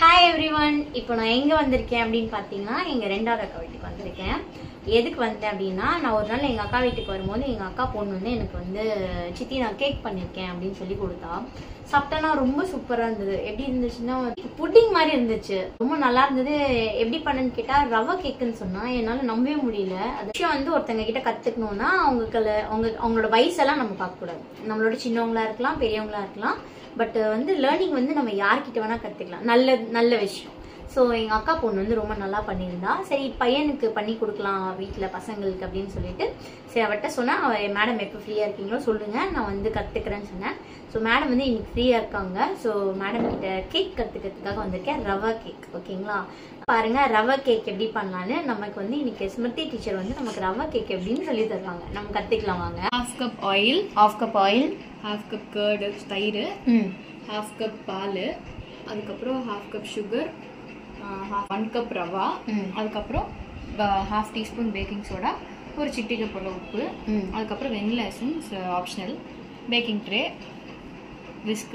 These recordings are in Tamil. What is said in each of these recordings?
ஹாய் எவ்ரி ஒன் இப்போ நான் எங்கே வந்திருக்கேன் அப்படின்னு பார்த்தீங்கன்னா எங்கள் ரெண்டாவது அக்கா வீட்டுக்கு வந்திருக்கேன் எதுக்கு வந்தேன் அப்படின்னா நான் ஒரு நாள் எங்கள் அக்கா வீட்டுக்கு வரும்போது எங்கள் அக்கா பொண்ணு வந்து எனக்கு வந்து சித்தி நான் கேக் பண்ணியிருக்கேன் அப்படின்னு சொல்லி கொடுத்தா சாப்பிட்டேன்னா ரொம்ப சூப்பராக இருந்தது எப்படி இருந்துச்சுன்னா புட்டிங் மாதிரி இருந்துச்சு ரொம்ப நல்லா இருந்தது எப்படி பண்ணுன்னு கேட்டால் ரவை கேக்குன்னு சொன்னால் என்னால் நம்பவே முடியல அது விஷயம் வந்து ஒருத்தங்க கிட்ட கற்றுக்கணுன்னா அவங்களுக்கு அவங்க அவங்களோட வயசெல்லாம் நம்ம பார்க்கக்கூடாது நம்மளோட சின்னவங்களா இருக்கலாம் பெரியவங்களா இருக்கலாம் பட் வந்து லேர்னிங் வந்து நம்ம யார்கிட்ட வேணா கற்றுக்கலாம் நல்ல நல்ல விஷயம் ஸோ எங்கள் அக்கா பொண்ணு வந்து ரொம்ப நல்லா பண்ணியிருந்தா சரி பையனுக்கு பண்ணி கொடுக்கலாம் வீட்டில் பசங்களுக்கு அப்படின்னு சொல்லிட்டு சரி அவர்கிட்ட சொன்னேன் அவள் மேடம் எப்போ ஃப்ரீயாக இருக்கீங்களோ சொல்லுங்கள் நான் வந்து கற்றுக்கிறேன்னு சொன்னேன் ஸோ மேடம் வந்து இன்னைக்கு ஃப்ரீயாக இருக்காங்க ஸோ மேடம் கிட்ட கேக் கற்றுக்கிறதுக்காக வந்திருக்கேன் ரவா கேக் ஓகேங்களா பாருங்க ரவா கேக் எப்படி பண்ணலான்னு நமக்கு வந்து இன்னைக்கு ஸ்மிருதி டீச்சர் வந்து நமக்கு ரவா கேக் எப்படின்னு சொல்லி தருவாங்க நம்ம கற்றுக்கலாம் வாங்க half cup oil half cup oil half cup curd தயிர் ம் ஹாஃப் கப் பால் அதுக்கப்புறம் half cup sugar one cup rava ம். அதுக்கப்புறம் ஹாஃப் டீஸ்பூன் பேக்கிங் சோடா ஒரு சிட்டிகை போல உப்பு ம். அதுக்கப்புறம் vanilla essence optional baking tray whisk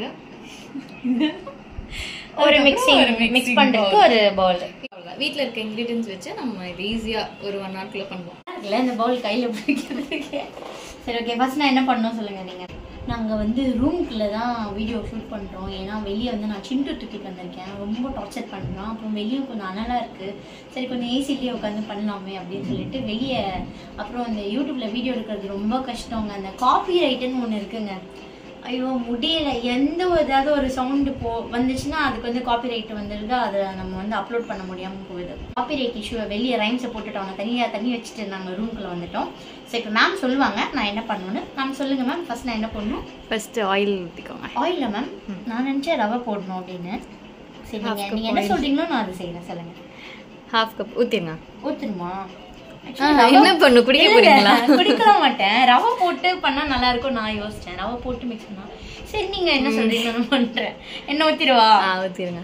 ஒரு மிக்சிங் மிக்ஸ் பண்ணுறதுக்கு ஒரு பவுல் வீட்டில் இருக்க இன்க்ரீடியன்ஸ் வச்சு நம்ம இது ஈஸியாக ஒரு ஒன் ஹவர்க்குள்ளே பண்ணுவோம் இல்லை இந்த பவுல் கையில் பிடிக்கிறதுக்கு சரி ஓகே ஃபர்ஸ்ட் நான் என்ன பண்ணணும் சொல்லுங்கள் நீங்கள் நாங்கள் வந்து ரூம்குள்ளே தான் வீடியோ ஷூட் பண்ணுறோம் ஏன்னா வெளியே வந்து நான் சிண்டு தூக்கிட்டு வந்திருக்கேன் ரொம்ப டார்ச்சர் பண்ணுறோம் அப்புறம் வெளியே கொஞ்சம் அனலாக இருக்குது சரி கொஞ்சம் ஏசிலேயே உட்காந்து பண்ணலாமே அப்படின்னு சொல்லிட்டு வெளியே அப்புறம் இந்த யூடியூப்பில் வீடியோ எடுக்கிறது ரொம்ப கஷ்டங்க அந்த காப்பி ரைட்டுன்னு ஒன்று இருக்குங்க ஐயோ முடியல எந்த ஒரு ஏதாவது ஒரு சவுண்டு போ வந்துச்சுன்னா அதுக்கு வந்து காப்பி ரைட் வந்துடுது அதை நம்ம வந்து அப்லோட் பண்ண முடியாமல் போகுது காப்பி ரைட் இஷ்யூவை வெளியே ரைம்ஸை போட்டுட்டோம் தனியாக தண்ணி வச்சுட்டு நாங்கள் ரூம்குள்ளே வந்துட்டோம் ஸோ இப்போ மேம் சொல்லுவாங்க நான் என்ன பண்ணணும்னு மேம் சொல்லுங்கள் மேம் ஃபர்ஸ்ட் நான் என்ன பண்ணணும் ஃபஸ்ட்டு ஆயில் ஊற்றிக்கோங்க ஆயிலில் மேம் நான் நினச்சேன் ரவை போடணும் அப்படின்னு சரி Half நீங்கள் cup நீங்கள் என்ன oil. சொல்கிறீங்களோ நான் அதை செய்கிறேன் சொல்லுங்கள் ஹாஃப் கப் ஊற்றிருங்க ஊற்றுருமா என்ன பண்ணு குடிக்க போறீங்களா குடிக்கலாம் மாட்டேன் ரவை போட்டு பண்ணா நல்லா இருக்கும் நான் யோசிச்சேன் ரவை போட்டு மிக்ஸ் பண்ணா சரி நீங்க என்ன சொல்றீங்க நான் பண்றேன் என்ன ஊத்திடுவா ஆ ஊற்றிருங்க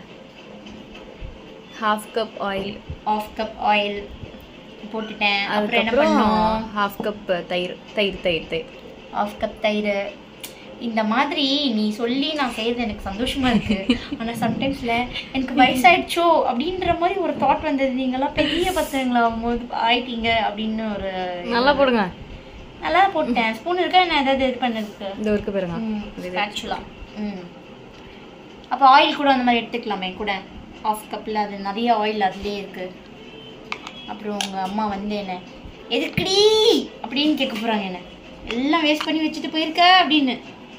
half cup oil half cup oil போட்டுட்டேன் அப்புறம் என்ன அதுக்கப்புறம் பண்ணணும் ஹாஃப் கப் தயிர் தயிர் தயிர் தயிர் ஆஃப் கப் தயிர் இந்த மாதிரி நீ சொல்லி நான் செய்யறது எனக்கு சந்தோஷமா இருக்கு ஆனா சம்டைம்ஸ்ல எனக்கு வயசாயிடுச்சோ அப்படின்ற மாதிரி ஒரு தாட் வந்தது நீங்களாம் பெரிய பசங்களா ஆகும்போது ஆயிட்டீங்க அப்படின்னு ஒரு நல்லா போடுங்க நல்லா போட்டேன் ஸ்பூன் இருக்கா நான் ஏதாவது இது பண்ணதுக்கு இந்த ஒர்க்கு பாருங்க ஸ்பேச்சுலா ம் அப்போ ஆயில் கூட அந்த மாதிரி எடுத்துக்கலாமே கூட ஆஃப் கப்பில் அது நிறைய ஆயில் அதுலேயே இருக்கு அப்புறம் உங்கள் அம்மா வந்து என்ன எதுக்குடி அப்படின்னு கேட்க போகிறாங்க என்ன எல்லாம் வேஸ்ட் பண்ணி வச்சுட்டு போயிருக்க அப்படின்னு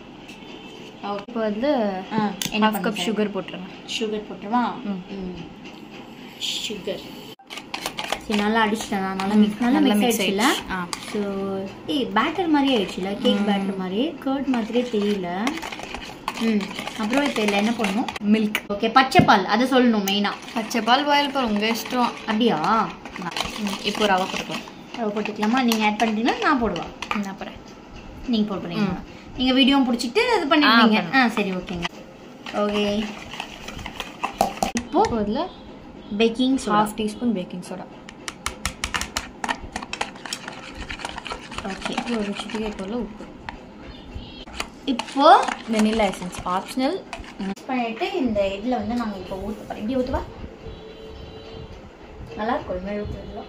இப்போ வந்து ஆ என்ன ஹாஃப் கப் சுகர் போட்டுருங்க சுகர் போட்டுருவா ம். ம் சுகர் சரி நல்லா அடிச்சிட்டேன் நான் நல்லா மிக்ஸ் நல்லா நல்லா மிக்ஸ் mix ஆயிடுச்சுல ஆ ஸோ ஏய் பேட்டர் மாதிரி ஆயிடுச்சுல கேக் பேட்டர் மாதிரி கர்ட் மாதிரியே தெரியல ம் அப்புறம் இப்போ இதில் என்ன பண்ணணும் மில்க் ஓகே பச்சை பால் அதை சொல்லணும் மெயினாக பச்சை பால் பாயில் பால் உங்கள் இஷ்டம் அப்படியா ம், இப்போ ரவை போட்டுக்கலாம் அதை போட்டுக்கலாமா நீங்கள் ஆட் பண்ணுறீங்கன்னா நான் போடுவா ம், அப்புறம் நீங்கள் போட்டுறீங்க நீங்கள் வீடியோ பிடிச்சிட்டு இது பண்ணிடுவீங்க ஆ சரி ஓகேங்க ஓகே இப்போ இப்போ அதில் baking soda half teaspoon baking soda okay ஒரு சிட்டிகை போல் உப்பு இப்போ வெனிலா எசன்ஸ் ஆப்ஷனல் மிக்ஸ் பண்ணிட்டு இந்த இதில் வந்து நாங்கள் இப்போ ஊற்ற போகிறோம் இப்படி ஊற்றுவா நல்லா இருக்கும் இது மாதிரி ஊற்றுறதுலாம்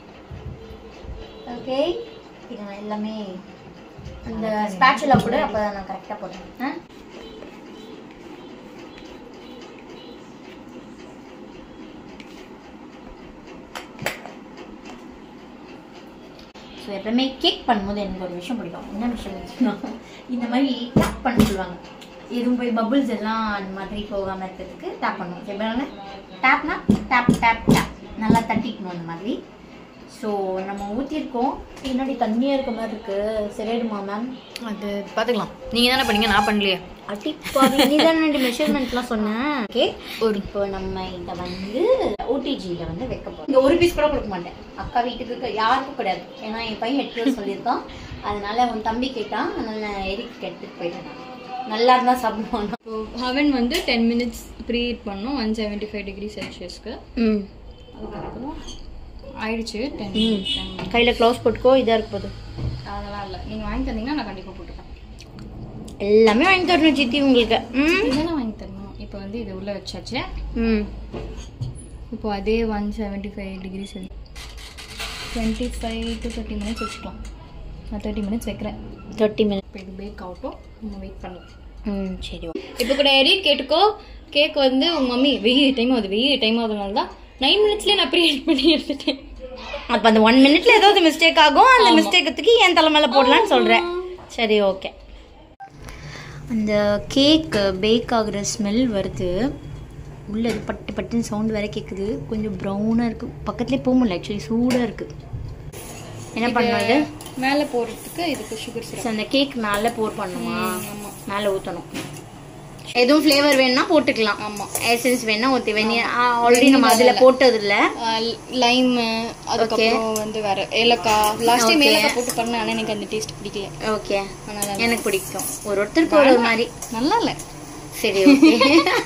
ஓகே இது நான் எல்லாமே அந்த ஸ்பேச்சுலா கூட அப்போ நான் கரெக்டாக போடுறேன் ஆ ஸோ எப்பவுமே கேக் பண்ணும்போது எனக்கு ஒரு விஷயம் பிடிக்கும் என்ன விஷயம் வச்சுன்னா இந்த மாதிரி டேப் பண்ண சொல்லுவாங்க எதுவும் போய் பபுள்ஸ் எல்லாம் அந்த மாதிரி போகாமல் இருக்கிறதுக்கு டேப் பண்ணுவோம் சரி பாருங்க டேப்னா டேப் டேப் டேப் நல்லா தட்டிக்கணும் அந்த மாதிரி ஸோ நம்ம ஊற்றிருக்கோம் பின்னாடி தண்ணியாக இருக்க மாதிரி இருக்கு சரியாயிடுமா மேம் அது பார்த்துக்கலாம் நீங்கள் தானே பண்ணீங்க நான் பண்ணலையே அடிப்பாவி நீ தானே மெஷர்மெண்ட்லாம் சொன்னேன் ஓகே ஒரு இப்போ நம்ம இதை வந்து ஓடிஜியில் வந்து வைக்க போகிறோம் இந்த ஒரு பீஸ் கூட கொடுக்க மாட்டேன் அக்கா வீட்டுக்கு க- யாருக்கும் கிடையாது ஏன்னா என் பையன் எடுத்து சொல்லியிருக்கான் அதனால உன் தம்பி கேட்டான் அதனால நான் எரிக்கு எடுத்துட்டு போயிட்டேன் நான். நல்லா இருந்தால் சாப்பிடுவான் இப்போ ஹவன் வந்து டென் மினிட்ஸ் ப்ரீ ஹீட் பண்ணோம் ஒன் செவன்ட்டி ஃபைவ் டிகிரி செல்சியஸ்க்கு ம் அதுக்கப்புறம் ஆயிடுச்சு டென் ம் கையில் க்ளவுஸ் போட்டுக்கோ இதாக இருக்க போகுது அதெல்லாம் இல்லை நீங்கள் வாங்கி தந்தீங்கன்னா நான் கண்டிப்பாக போட்டுப்பேன் எல்லாமே வாங்கி தரணும் சித்தி உங்களுக்கு ம் இதுதானே வாங்கி தரணும் இப்போ இப்போ வந்து இது உள்ளே வச்சாச்சு ம் இப்போ அதே ஒன் செவன்ட்டி ஃபைவ் டிகிரி செல் twenty five to thirty minutes வச்சுக்கலாம் நான் தேர்ட்டி மினிட்ஸ் வைக்கிறேன் தேர்ட்டி மினிட் இப்போ இது பேக் ஆகட்டும் நம்ம வெயிட் பண்ணலாம் ம் சரி இப்போ கூட எடிட் கேட்டுக்கோ கேக் வந்து உங்க மம்மி வெயில் டைம் ஆகுது வெயில் டைம் ஆகுதுனால தான் நைன் மினிட்ஸ்லேயே நான் ப்ரீ எடிட் பண்ணி எடுத்துட்டேன் அப்போ அந்த ஒன் மினிட்ல ஏதாவது மிஸ்டேக் ஆகும் அந்த மிஸ்டேக்கத்துக்கு என் தலைமையில போடலான்னு சொல்கிறேன் சரி ஓகே அந்த கேக் பேக் ஆகுற ஸ்மெல் வருது உள்ள இது பட்டு பட்டுன்னு சவுண்ட் வேற கேட்குது கொஞ்சம் ப்ரௌனாக இருக்குது பக்கத்துலேயே போக முடியல ஆக்சுவலி சூடாக இருக்குது என்ன பண்ணுறது மேலே போடுறதுக்கு இதுக்கு சுகர் சிரப் அந்த கேக் மேலே போர் பண்ணுமா ஆமாம் மேலே ஊற்றணும் எதுவும் ஃப்ளேவர் வேணும்னா போட்டுக்கலாம் ஆமாம் எசன்ஸ் வேணா ஊற்றி வேணி ஆல்ரெடி நம்ம அதில் போட்டது இல்லை லைம் அதுக்கப்புறம் வந்து வேற ஏலக்காய் லாஸ்ட் டைம் ஏலக்காய் போட்டு பண்ணேன் ஆனால் எனக்கு அந்த டேஸ்ட் பிடிக்கல ஓகே அதனால எனக்கு பிடிக்கும் ஒரு ஒருத்தருக்கு ஒரு ஒரு மாதிரி நல்லா இல்லை சரி ஓகே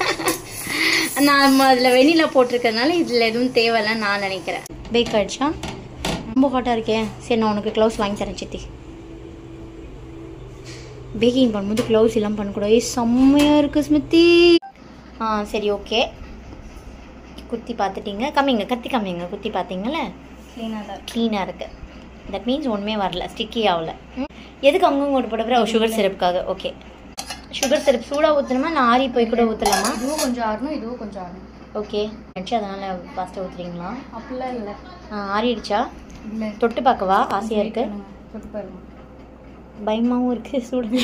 நான் அதில் வெண்ணிலா போட்டிருக்கறதுனால இதில் எதுவும் தேவையில்லைன்னு நான் நினைக்கிறேன் பேக் ஆயிடுச்சா ரொம்ப ஹாட்டாக இருக்கே சரி நான் உனக்கு க்ளவுஸ் வாங்கி தரேன் சித்தி பேக்கிங் பண்ணும்போது க்ளவுஸ் எல்லாம் பண்ணக்கூடாது ஏய், செம்மையா இருக்கு ஸ்மிருதி ஆ சரி ஓகே குத்தி பார்த்துட்டீங்க கம்மிங்க கத்தி கம்மிங்க குத்தி பார்த்தீங்களே க்ளீனாக தான் க்ளீனாக இருக்கு தட் மீன்ஸ் ஒன்றுமே வரல ஸ்டிக்கி ஆகல ம். எதுக்கு அங்கங்க ஓட்டு போட சுகர் சிரப்புக்காக ஓகே சுகர் சிரப் சூடாக ஊற்றணுமா நான் ஆறி போய் கூட ஊற்றலாமா இதுவும் கொஞ்சம் ஆறணும் இதுவும் கொஞ்சம் ஆறணும் ஓகே நினச்சி அதனால் ஃபாஸ்ட்டாக ஊற்றுறீங்களா அப்படிலாம் இல்லை ஆறிடுச்சா இல்லை தொட்டு பார்க்கவா ஆசையாக இருக்கு தொட்டு பாருங்க பயமாகவும் இருக்கு சூடு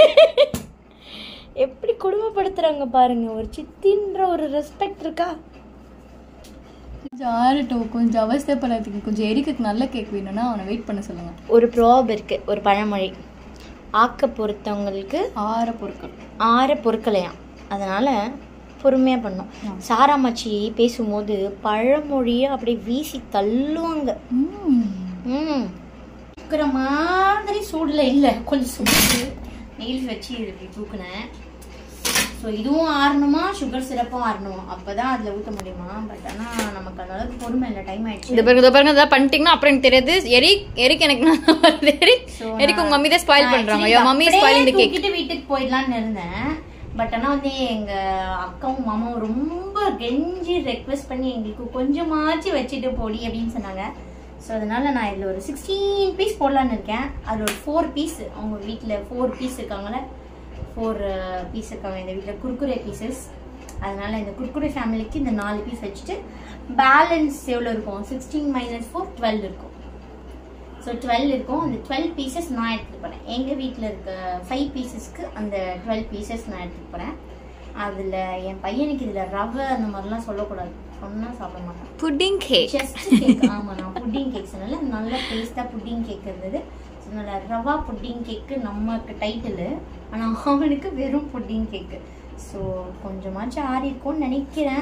எப்படி கொடுமைப்படுத்துறாங்க பாருங்க ஒரு சித்தின்ற ஒரு ரெஸ்பெக்ட் இருக்கா கொஞ்சம் ஆறட்டும் கொஞ்சம் அவசரப்படாதீங்க கொஞ்சம் எரிக்கு நல்ல கேக் வேணும்னா அவனை வெயிட் பண்ண சொல்லுங்க ஒரு ப்ராப் இருக்கு ஒரு பழமொழி ஆக்க பொறுத்தவங்களுக்கு ஆற பொருட்கள் ஆற பொறுக்கலையாம் அதனால பொறுமையாக பண்ணும் சாராமச்சி பேசும்போது பழமொழியை அப்படியே வீசி தள்ளுவாங்க ம் தூக்குற மாதிரி சூடில் இல்லை கொஞ்சம் சூடு நெயில்ஸ் வச்சு இது இப்படி தூக்குனேன் ஸோ இதுவும் ஆறணுமா சுகர் சிரப்பும் ஆறணும் அப்போ தான் அதில் ஊற்ற முடியுமா பட் ஆனால் நமக்கு அந்த அளவுக்கு பொறுமை இல்லை டைம் ஆயிடுச்சு இந்த பாருங்க இந்த பாருங்க இதெல்லாம் பண்ணிட்டீங்கன்னா அப்புறம் எனக்கு தெரியாது எரிக் எரிக் எனக்கு நான் வருது எரிக் So, எரிக் உங்க மம்மி தான் ஸ்பாயில் நான் பண்றாங்க actually யோ மம்மி அப்படியே ஸ்பாயில் இந்த கேக் தூக்கிட்டு வீட்டுக்கு போயிடலாம்னு இருந்தேன் பட் ஆனால் வந்து எங்க அக்காவும் மாமாவும் ரொம்ப கெஞ்சி ரெக்வெஸ்ட் பண்ணி எங்களுக்கு கொஞ்சமாச்சு வச்சுட்டு போடி அப்படின்னு சொன்னாங்க ஸோ அதனால நான் இதில் ஒரு சிக்ஸ்டீன் பீஸ் போடலான்னு இருக்கேன் அதில் ஒரு ஃபோர் பீஸ் அவங்க வீட்டில் ஃபோர் பீஸ் இருக்காங்களே ஃபோர் பீஸ் இருக்காங்க இந்த வீட்டில் குர்குரே பீசஸ் அதனால இந்த குர்குரே ஃபேமிலிக்கு இந்த நாலு பீஸ் வச்சுட்டு பேலன்ஸ் எவ்வளோ இருக்கும் சிக்ஸ்டீன் மைனஸ் ஃபோர் டுவெல் இருக்கும் ஸோ டுவெல் இருக்கும் அந்த டுவெல் பீசஸ் நான் எடுத்துகிட்டு போகிறேன் எங்கள் வீட்டில் இருக்க ஃபைவ் பீசஸ்க்கு அந்த டுவெல் பீசஸ் நான் எடுத்துகிட்டு போகிறேன் அதில் என் பையனுக்கு இதில் ரவை அந்த மாதிரிலாம் சொல்லக்கூடாது சொன்னால் சாப்பிட மாட்டான் புட்டிங் கேக் ஜஸ்ட் கேக் ஆமாம் நான் புட்டிங் கேக் சொன்னல நல்ல டேஸ்ட்டாக புட்டிங் கேக் இருந்தது ஸோ நல்ல ரவா புட்டிங் கேக்கு நமக்கு டைட்டிலு ஆனால் அவனுக்கு வெறும் புட்டிங் கேக்கு ஸோ கொஞ்சமாச்சும் ஆறி இருக்கும்னு நினைக்கிறேன்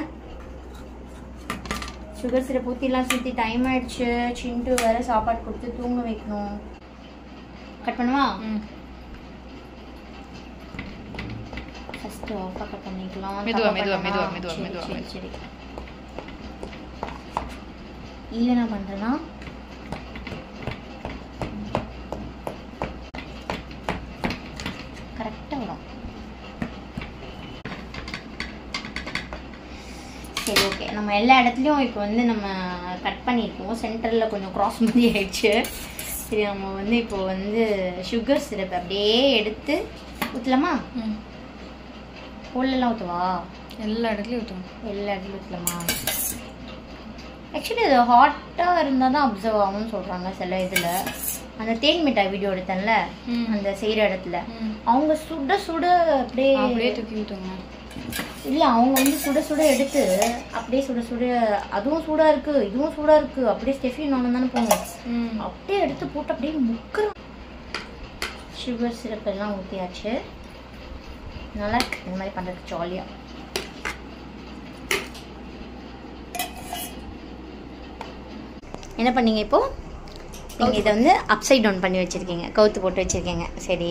சுகர் சிரப் ஊற்றிலாம் சுற்றி டைம் ஆயிடுச்சு சிண்டு வேற சாப்பாடு கொடுத்து தூங்க வைக்கணும் கட் பண்ணுவா ஃபர்ஸ்ட் ஆஃபாக கட் பண்ணிக்கலாம் மெதுவா, தப்பா மெதுவா, பண்ணனா? மெதுவா, மெதுவா, சரி, மெதுவா, சரி, சரி இல்லை என்ன பண்ணுறேன்னா கரெக்டாக வரும் சரி ஓகே நம்ம எல்லா இடத்துலையும் இப்போ வந்து நம்ம கட் பண்ணியிருக்கோம் சென்டரில் கொஞ்சம் கிராஸ் மாதிரி ஆயிடுச்சு சரி நம்ம வந்து இப்போ வந்து சுகர் சிரப் அப்படியே எடுத்து ஊற்றலாமா உள்ளெல்லாம் ஊற்றவா எல்லா இடத்துலயும் ஊற்றணும் எல்லா இடத்துலையும் ஊற்றலாமா ஆக்சுவலி அது ஹாட்டாக இருந்தால் தான் அப்சர்வ் ஆகும்னு சொல்கிறாங்க சில இதில் அந்த தேன் மிட்டாய் வீடியோ எடுத்தேன்ல ம். அந்த செய்கிற இடத்துல அவங்க சுட சுட அப்படியே அப்படியே தூக்கி ஊற்றுங்க இல்ல அவங்க வந்து சுட சுட எடுத்து அப்படியே சுட சுட அதுவும் சூடா இருக்கு இதுவும் சூடா இருக்கு அப்படியே ஸ்டெஃபி நானும் தானே போனோம் அப்படியே எடுத்து போட்டு அப்படியே முக்குறோம் சுகர் சிரப் எல்லாம் ஊற்றியாச்சு நல்லா இருக்கு இந்த மாதிரி பண்றதுக்கு ஜாலியா என்ன பண்ணீங்க இப்போ நீங்க இதை வந்து அப்சைட் டவுன் பண்ணி வச்சிருக்கீங்க கவுத்து போட்டு வச்சிருக்கீங்க சரி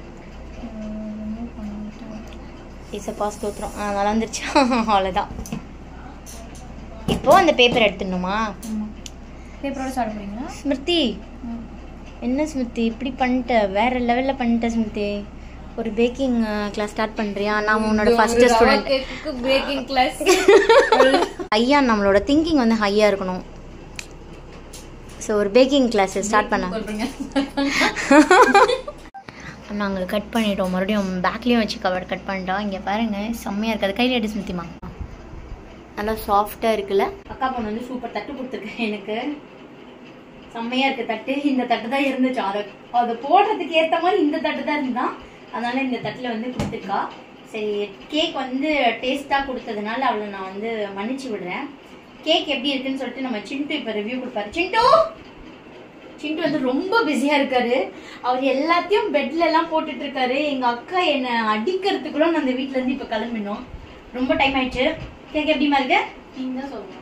இசப்பா ஸ்தோத்திரம் ஆ நல்லா வந்துருச்சு அவ்வளோதான் இப்போ அந்த பேப்பர் எடுத்துடணுமா பேப்பரோட சாப்பிடுறீங்களா ஸ்மிருதி என்ன ஸ்மிருதி இப்படி பண்ணிட்ட வேற லெவலில் பண்ணிட்ட ஸ்மிருதி ஒரு பேக்கிங் கிளாஸ் ஸ்டார்ட் பண்றியா நான் உன்னோட first student cake breaking class ஐயா நம்மளோட திங்கிங் வந்து ஹையா இருக்கணும் ஸோ ஒரு பேக்கிங் கிளாஸ் ஸ்டார்ட் பண்ண நாங்கள் கட் பண்ணிட்டோம் மறுபடியும் பேக்லேயும் வச்சு கவர் கட் பண்ணிட்டோம் இங்கே பாருங்க செம்மையாக இருக்குது கையில் எடு ஸ்மிருதிமா நல்லா சாஃப்டாக இருக்குல்ல அக்கா பொண்ணு வந்து சூப்பர் தட்டு கொடுத்துருக்கேன் எனக்கு செம்மையாக இருக்கு தட்டு இந்த தட்டு தான் இருந்துச்சு அதை அதை போடுறதுக்கு ஏற்ற மாதிரி இந்த தட்டு தான் இருந்தான் அதனால இந்த தட்டில் வந்து கொடுத்துருக்கா சரி கேக் வந்து டேஸ்ட்டாக கொடுத்ததுனால அவளை நான் வந்து மன்னிச்சு விடுறேன் கேக் எப்படி இருக்குன்னு சொல்லிட்டு நம்ம சிண்டு இப்போ ரிவ்யூ கொடுப்பாரு சிண்டு சிண்டு வந்து ரொம்ப பிஸியா இருக்காரு அவர் எல்லாத்தையும் பெட்ல எல்லாம் போட்டுட்டு இருக்காரு எங்க அக்கா என்ன அடிக்கிறதுக்குள்ள நான் அந்த வீட்ல இருந்து இப்ப கிளம்பினோம் ரொம்ப டைம் ஆயிடுச்சு கேக் எப்படிமா இருக்கு நீங்க தான் சொல்லணும்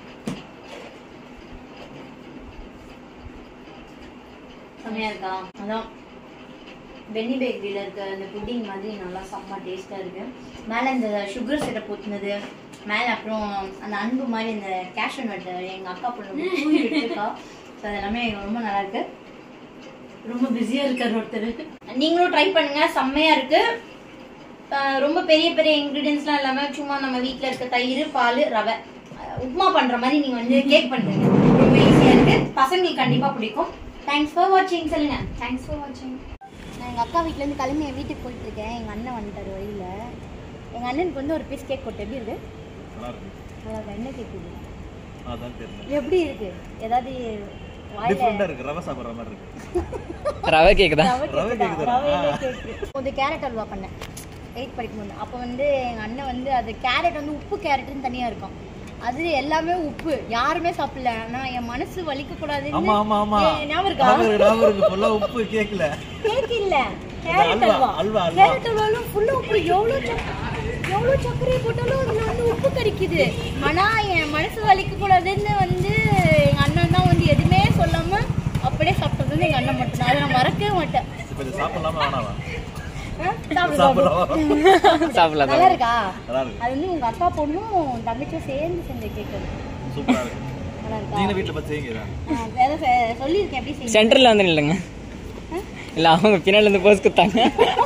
செம்மையா இருக்கா அதான் பென்னி பேக்கரியில் இருக்க அந்த புட்டிங் மாதிரி நல்லா செம்ம டேஸ்ட்டாக இருக்கு மேலே இந்த சுகர் சிரப் ஊற்றுனது மேலே அப்புறம் அந்த அன்பு மாதிரி இந்த கேஷ்யூ நட் எங்கள் அக்கா பொண்ணு தூவி விட்டுருக்கா ஸோ அது எல்லாமே ரொம்ப நல்லா இருக்கு ரொம்ப பிஸியாக இருக்கார் ஒருத்தர் நீங்களும் ட்ரை பண்ணுங்க செம்மையா இருக்கு அஹ் ரொம்ப பெரிய பெரிய இன்க்ரீடியன்ஸ்லாம் இல்லாமல் சும்மா நம்ம வீட்டில் இருக்க தயிர் பால் ரவை அஹ் உப்புமா பண்ணுற மாதிரி நீங்கள் வந்து கேக் பண்ணுறீங்க ரொம்ப ஈஸியாக இருக்கு பசங்களுக்கு கண்டிப்பாக பிடிக்கும் தேங்க்ஸ் ஃபார் வாட்சிங் சொல்லுங்க தேங்க்ஸ் ஃபார் வாட்சிங் நான் எங்கள் அக்கா வீட்டிலேருந்து கிளம்பி என் வீட்டுக்கு போயிட்டு இருக்கேன் எங்கள் அண்ணன் வந்துட்டார் வழியில் எங்கள் அண்ணனுக்கு வந்து ஒரு பீஸ் கேக் போட்டு எப்படி இருக்கு நல்லா இருக்கு நல்லா இருக்கு. என்ன கேக் இது அதான் தெரியல எப்படி இருக்கு ஏதாவது வாயில டிஃப்ரெண்டா இருக்கு ரவை சாப்பிடுற மாதிரி இருக்கு ரவை கேக்கு தான் ரவை ரவை கேக்கு கேக்கு தான். தானா? ரவையிலே கேக்கு. ஒரு கேரட் அல்வா பண்ணேன் எயிட் படிக்கும்போது அப்போ வந்து எங்கள் அண்ணன் வந்து அது கேரட் வந்து உப்பு கேரட்னு தனியாக இருக்கும் அது எல்லாமே உப்பு யாருமே சாப்பிடல ஆனா என் மனசு வலிக்க கூடாதுன்னு ஆமா ஆமா ஆமா ஏ, ஞாபகம் இருக்கா ஞாபகம் இருக்கு, ஞாபகம் இருக்கு ஃபுல்லா உப்பு கேக்கல கேக் இல்ல கேரட் அல்வா, அல்வா அல்வா, அல்வா. கேரட் அல்வாலும் ஃபுல்லா உப்பு எவ்வளவு சக்- எவ்வளவு சர்க்கரை போட்டாலும் அதுல வந்து உப்பு கறிக்குது ஆனா என் மனசு வலிக்க கூடாதுன்னு வந்து எங்க அண்ணன் தான் வந்து எதுவுமே சொல்லாம அப்படியே சாப்பிட்டது வந்து எங்க அண்ணன் மட்டும் அதை நான் மறக்கவே மாட்டேன் இப்ப இது சாப்பிடலாமா வேணாமா ஆ, சாப்பிடு, சாப்பிடு. சாப்பிடலாமா சாப்பிடலாம் நல்லா இருக்கா நல்லா இருக்கு அது வந்து உங்க அக்கா பொண்ணும் தங்கச்சியும் சேர்ந்து செஞ்ச கேக் அது சூப்பரா இருக்கு நல்லா இருக்கா நீங்க வீட்டுல பார்த்து செய்யுங்க இதை. ஆ, வேற செ- சொல்லியிருக்கேன் எப்படி செய்ய சென்டர்ல வந்து நில்லுங்க இல்ல அவங்க பின்னாடி இருந்து போஸ் கொடுத்தாங்க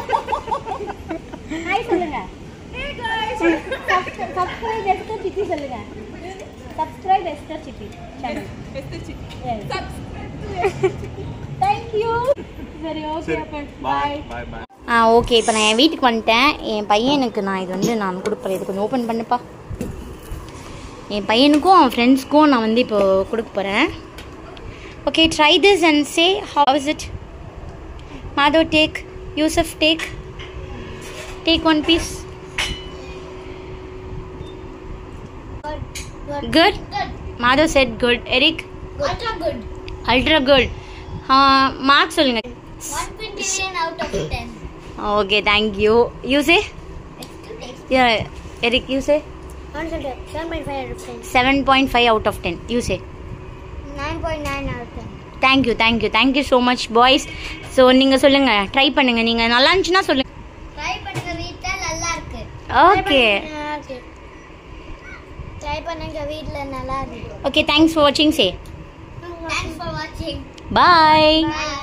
ஹாய் சொல்லுங்க சப்ஸ்கிரைப் எஸ்டர் சிட்டி சொல்லுங்க subscribe Esther city channel thank you சரி ஓகே சரி அப்ப பாய் பாய் பாய் ஆ ஓகே இப்போ நான் என் வீட்டுக்கு வந்துட்டேன் என் பையனுக்கு நான் இது வந்து நான் கொடுப்பேன் இது கொஞ்சம் ஓப்பன் பண்ணுப்பா என் பையனுக்கும் அவன் ஃப்ரெண்ட்ஸ்க்கும் நான் வந்து இப்போ கொடுக்க போகிறேன் okay try this and say how is it Madhav take yourself take take one piece good Madhav said good Eric Ultra good. Ultra good mark சொல்லுங்கள் 129 out of 10. Okay thank you you say It's too tasty. Yeah, Eric, you say 7.5 out of 10. 7.5 out of 10. You say. 9.9 out of 10. Thank you, thank you, thank you so much, boys. So நீங்கள் சொல்லுங்கள் ட்ரை பண்ணுங்கள் நீங்கள் நல்லா இருந்துச்சுன்னா சொல்லுங்கள் ட்ரை பண்ணுங்க வீட்ல நல்லா இருக்கு ஓகே நல்லா இருக்கு ட்ரை பண்ணுங்க வீட்ல நல்லா இருக்கு ஓகே தேங்க்ஸ் ஃபார் வாட்சிங் சே தேங்க்ஸ் ஃபார் வாட்சிங் பாய் பை